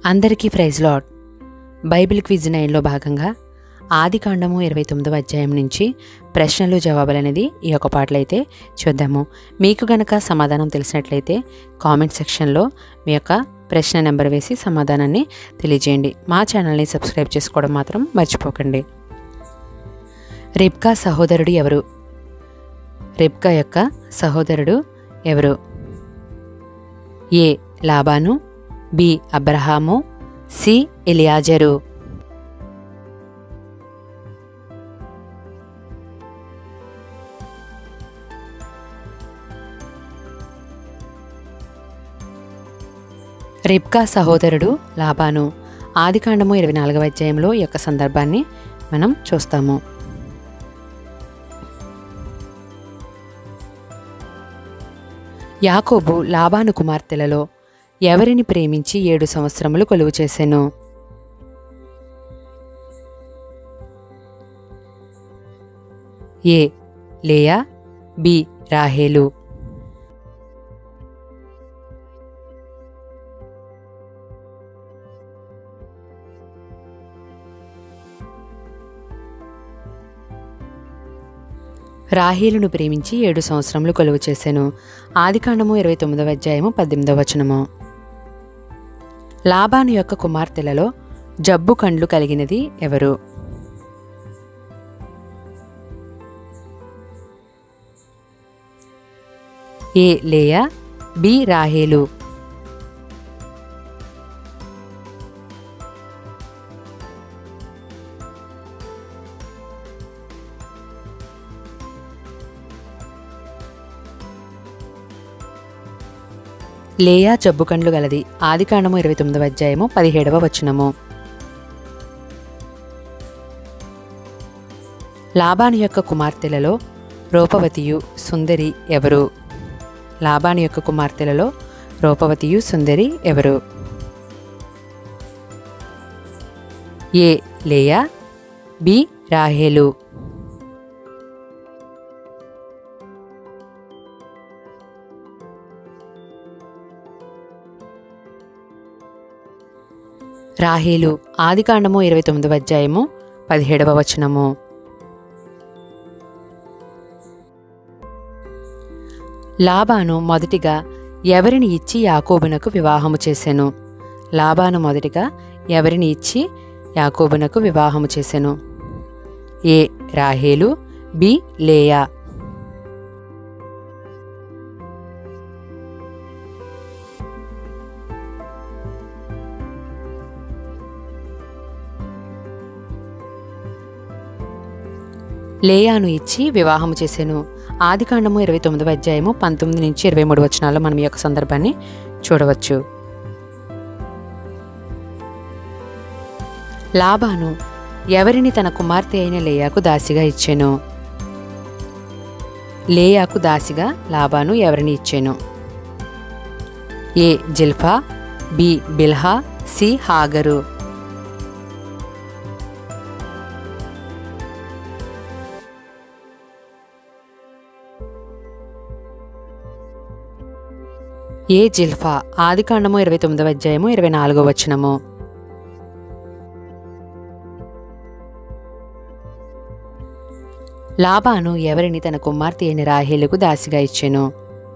అందరికీ praise lord Bible quiz నైన్లో భాగంగా ఆది కాండము ఇరవై తొమ్మిదవ అధ్యాయం నుంచి ప్రశ్నలు జవాబులు అనేది ఈ యొక్క పాటలు అయితే చూద్దాము మీకు గనక సమాధానం తెలిసినట్లయితే కామెంట్ సెక్షన్లో మీ యొక్క ప్రశ్న నెంబర్ వేసి సమాధానాన్ని తెలియజేయండి మా ఛానల్ని సబ్స్క్రైబ్ చేసుకోవడం మాత్రం మర్చిపోకండి రిబ్కా సహోదరుడు ఎవరు రిబ్కా యొక్క సహోదరుడు ఎవరు A Laban B Abraham C Eliezer Rebekah సహోదరుడు లాబాను ఆదికాండము ఇరవై నాలుగవ అధ్యాయంలో ఈ యొక్క సందర్భాన్ని మనం చూస్తాము యాకోబు లాబాను కుమార్తెలలో ఎవరిని ప్రేమించి ఏడు సంవత్సరములు కొలువు చేసెను ఏ లేయా బి రాహేలు రాహేలును ప్రేమించి ఏడు సంవత్సరములు కొలువు చేసెను ఆదికాండము ఇరవై తొమ్మిదవ అధ్యాయము పద్దెనిమిదవ వచనము లాబాను యొక్క కుమార్తెలలో జబ్బు కండ్లు కలిగినది ఎవరు ఏ లేయా బి రాహేలు లేయా జబ్బు కండ్లు గలది ఆదికాండము ఇరవై తొమ్మిదవ అధ్యాయము పదిహేడవ వచనము లాబాను యొక్క కుమార్తెలలో రూపవతియు సుందరి ఎవరు లాబాను యొక్క కుమార్తెలలో రూపవతియు సుందరి ఎవరు ఏ లేయా బి రాహేలు రాహేలు ఆదికాండము ఇరవై తొమ్మిదవ అధ్యాయము పదిహేడవ వచనము లాబాను మొదటిగా ఎవరిని ఇచ్చి యాకోబునకు వివాహము చేసెను లాబాను మొదటిగా ఎవరిని ఇచ్చి యాకోబునకు వివాహము చేసెను ఏ రాహేలు బి లేయా లేయాను ఇచ్చి వివాహము చేసెను ఆదికాండము ఇరవై తొమ్మిదవ అధ్యాయము పంతొమ్మిది నుంచి ఇరవై మూడు వచనాల్లో మనం ఈ యొక్క సందర్భాన్ని చూడవచ్చు లాబాను ఎవరిని తన కుమార్తె అయిన లేయాకు దాసిగా ఇచ్చెను లేయాకు దాసిగా లాబాను ఎవరిని ఇచ్చెను A Zilpah B Bilhah C Hagar A Zilpah ఆదికాండము ఇరవై తొమ్మిదవ అధ్యాయము ఇరవై నాలుగో వచనము లాబాను ఎవరిని తన కుమార్తె అయిన రాహేలుకు దాసిగా ఇచ్చెను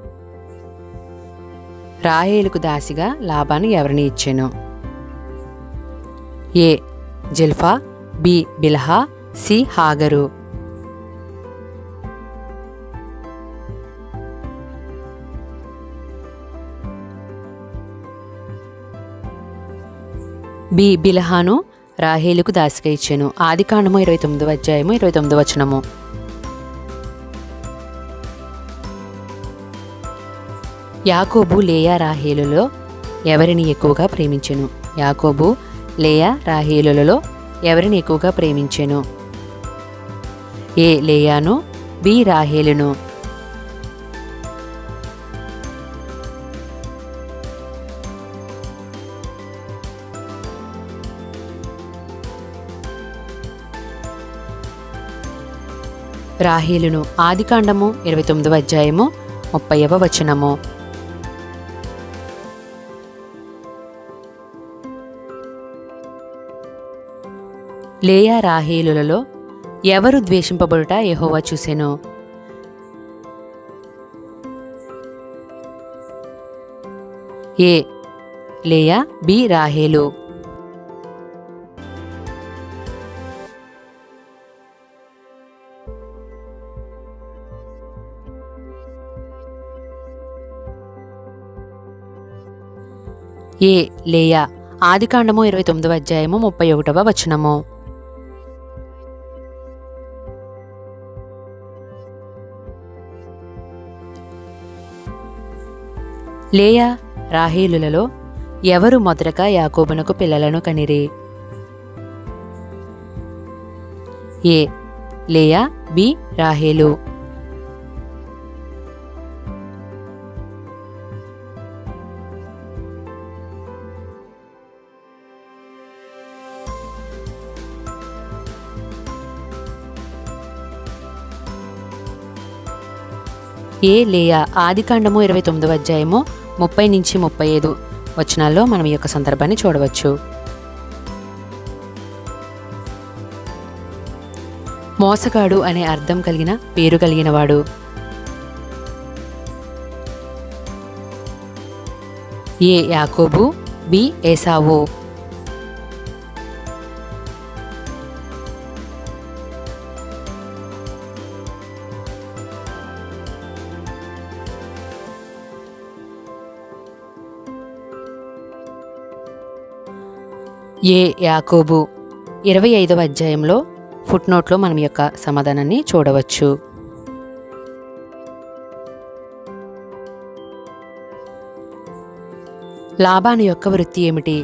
రాహేలుకు దాసిగా లాబాను ఎవరిని ఇచ్చెను A Zilpah B Bilhah C Hagar B బిలహాను రాహేలుకు దాసిగా ఇచ్చాను ఆదికాండము ఇరవై తొమ్మిదవ అధ్యాయము ఇరవై తొమ్మిదవ వచనము యాకోబు లేయా రాహేలులో ఎవరిని ఎక్కువగా ప్రేమించెను యాకోబు లేయా రాహేలులలో ఎవరిని ఎక్కువగా ప్రేమించెను ఏ లేయాను బి రాహేలును రాహేలును ఆదికాండము ఇరవై తొమ్మిదవ అధ్యాయము ముప్పైవ వచనము లేయా రాహేలులలో ఎవరు ద్వేషింపబడుట యెహోవా చూసెను ఏ లేయా బి రాహేలు ఏ లేయా ఆదికాండము ఇరవై తొమ్మిదవ అధ్యాయము ముప్పై ఒకటవ వచనము లేయా రాహేలులలో ఎవరు మొదటగా యాకోబునకు పిల్లలను కనిరి ఏ లేయా బి రాహేలు ఏ లేయా ఆదికాండము ఇరవై తొమ్మిదవ అధ్యాయము ముప్పై నుంచి ముప్పై ఐదు వచనాల్లో మనం ఈ యొక్క సందర్భాన్ని చూడవచ్చు మోసగాడు అనే అర్థం కలిగిన పేరు కలిగిన వాడు ఏ యాకోబు బి ఏసావు ఏ యాకోబు ఇరవై ఐదవ అధ్యాయంలో ఫుట్నోట్లో మనం ఈ యొక్క సమాధానాన్ని చూడవచ్చు లాభాను యొక్క వృత్తి ఏమిటి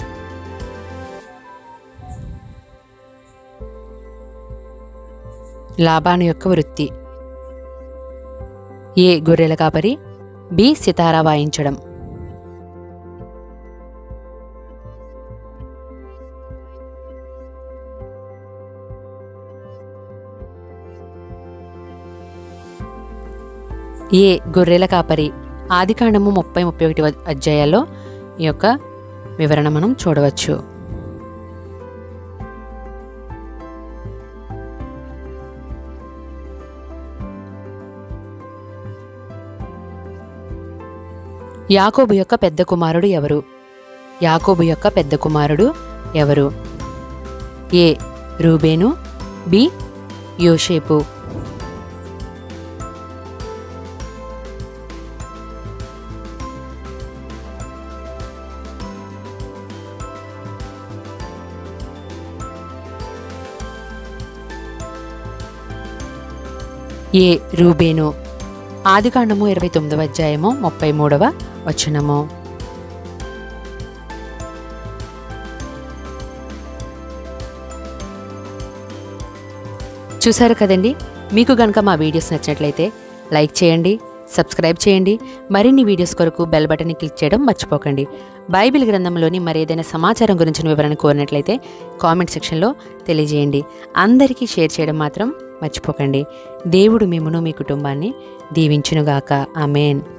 లాభాను యొక్క వృత్తి ఏ గొర్రెల కాపరి బి సితారా వాయించడం ఏ గొర్రెల కాపరి ఆదికాండము ముప్పై ముప్పై ఒకటి అధ్యాయాల్లో ఈ యొక్క వివరణ మనం చూడవచ్చు యాకోబు యొక్క పెద్ద కుమారుడు ఎవరు యాకోబు యొక్క పెద్ద కుమారుడు ఎవరు A Reuben B Joseph A Reuben ఆదికాండము ఇరవై తొమ్మిదవ అధ్యాయము ముప్పై మూడవ వచనము చూసారు కదండి మీకు గనక మా వీడియోస్ నచ్చినట్లయితే లైక్ చేయండి సబ్స్క్రైబ్ చేయండి మరిన్ని వీడియోస్ కొరకు బెల్ బటన్ని క్లిక్ చేయడం మర్చిపోకండి బైబిల్ గ్రంథంలోని మరేదైనా సమాచారం గురించిన వివరణ కోరినట్లయితే కామెంట్ సెక్షన్లో తెలియజేయండి అందరికీ షేర్ చేయడం మాత్రం మర్చిపోకండి దేవుడు మిమ్మును మీ కుటుంబాన్ని దీవించునుగాక ఆమెన్